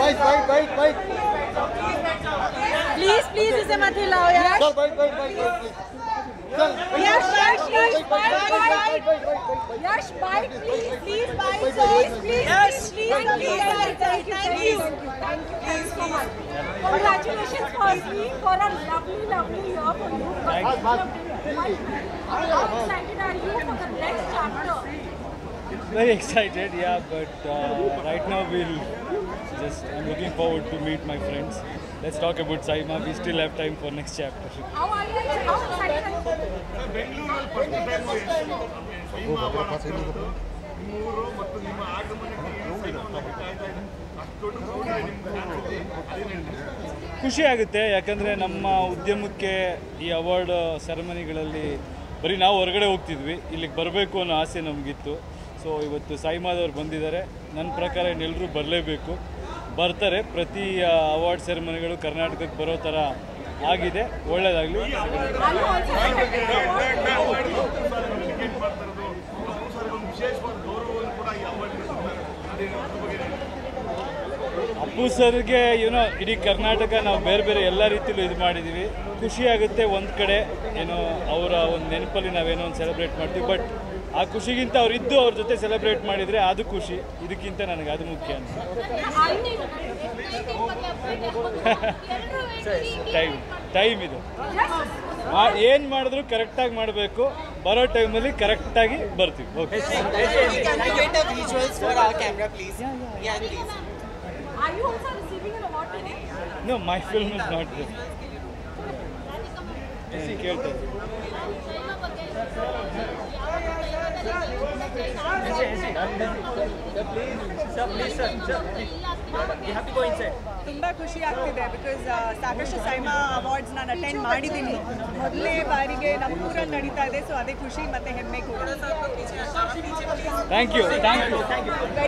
बैठ बैठ बैठ बैठ प्लीज प्लीज इसे मत हिलाओ यार चल बैठ बैठ बैठ बैठ प्लीज चल यश यश यश बैठ बाइट बैठ बाइट बैठ बैठ बैठ Yash byte please please byte please please Yash please please thank you thank you thank you thank so much congratulations firstly for a lovely lovely year for you how excited are you for the next chapter Very excited, yeah, but uh, right now we'll just, I'm looking forward to meet my friends. Let's talk about Saima. We still have time for next chapter. how are you how excited are you ಬೆಂಗಳೂರಲ್ಲಿ first time cinema ನಿಮ್ಮೂರು ಮತ್ತು ನಿಮ್ಮ ಆಗಮನಕ್ಕೆ ಈ ಸಿನಿಮಾವನ್ನು ಕಾಯ್ತಾ ಇದ್ದೀನಿ. ಅಷ್ಟು ದೊಡ್ಡ crowd ಇದೆ ನಿಮ್ಮ ಚಾನಲ್ಗೆ. ಅದೇನು ಹೇಳ್ತೀರಾ? ಖುಷಿ ಆಗುತ್ತೆ ಯಾಕಂದರೆ ನಮ್ಮ ಉದ್ಯಮಕ್ಕೆ ಈ ಅವಾರ್ಡ್ ಸೆರೆಮನಿಗಳಲ್ಲಿ ಬರೀ ನಾವು ಹೊರಗಡೆ ಹೋಗ್ತಿದ್ವಿ ಇಲ್ಲಿಗೆ ಬರಬೇಕು ಅನ್ನೋ ಆಸೆ ನಮಗಿತ್ತು ಸೊ ಇವತ್ತು ಸಾಯಿಮಾದವ್ರು ಬಂದಿದ್ದಾರೆ ನನ್ನ ಪ್ರಕಾರ ಇನ್ನೆಲ್ಲರೂ ಬರಲೇಬೇಕು ಬರ್ತಾರೆ ಪ್ರತಿ ಅವಾರ್ಡ್ ಸೆರೆಮನಿಗಳು ಕರ್ನಾಟಕಕ್ಕೆ ಬರೋ ಥರ ಆಗಿದೆ ಒಳ್ಳೆಯದಾಗಲಿ are you also expected to award? Dedicate ಮಾಡ್ತಾ ಇರೋದು ಅಪ್ಪು ಸರ್ ಒಂದು ವಿಶೇಷವಾದ ಗೌರವವನ್ನು ಕೂಡ ಈ ಅವಾರ್ಡ್ ಅದೇನು ಅದ್ರ ಬಗ್ಗೆ ಏನು ಹೇಳ್ತೀರಾ? ಅಪ್ಪು ಸರ್ಗೆ ಏನೋ ಇಡೀ ಕರ್ನಾಟಕ ನಾವು ಬೇರೆ ಬೇರೆ ಎಲ್ಲ ರೀತಿಲೂ ಇದು ಮಾಡಿದ್ದೀವಿ ಖುಷಿ ಆಗುತ್ತೆ ಒಂದು ಕಡೆ ಏನೋ ಅವರ ಒಂದು ನೆನಪಲ್ಲಿ ನಾವೇನೋ ಒಂದು ಸೆಲೆಬ್ರೇಟ್ ಮಾಡ್ತೀವಿ ಬಟ್ ಆ ಖುಷಿಗಿಂತ ಅವ್ರು ಇದ್ದು ಅವ್ರ ಜೊತೆ ಸೆಲೆಬ್ರೇಟ್ ಮಾಡಿದರೆ ಅದು ಖುಷಿ ಇದಕ್ಕಿಂತ ನನಗೆ ಅದು ಮುಖ್ಯ ಅಂತ ಟೈಮ್ ಟೈಮ್ ಇದು ಏನು ಮಾಡಿದ್ರು ಕರೆಕ್ಟಾಗಿ ಮಾಡಬೇಕು ಬರೋ ಟೈಮಲ್ಲಿ ಕರೆಕ್ಟಾಗಿ ಬರ್ತೀವಿ okay Can I get the visuals for our camera, please? Yeah, please. Are you also receiving an award today? No my film is not this ಕೇಳ್ತಾ ಇದ್ದೀನಿ. ತುಂಬ ಖುಷಿ ಆಗ್ತಿದೆ ಬಿಕಾಸ್ ಸಾಕಷ್ಟು ಸೈಮಾ ಅವಾರ್ಡ್ಸ್ ನಾನು ಅಟೆಂಡ್ ಮಾಡಿದ್ದೀನಿ ಮೊದಲನೇ ಬಾರಿಗೆ ನಮ್ಮೂರಲ್ಲಿ ನಡೀತಾ ಇದೆ ಸೊ ಅದೇ ಖುಷಿ ಮತ್ತೆ ಹೆಮ್ಮೆ ಕೂಡ ಥ್ಯಾಂಕ್ ಯು ಥ್ಯಾಂಕ್ ಯು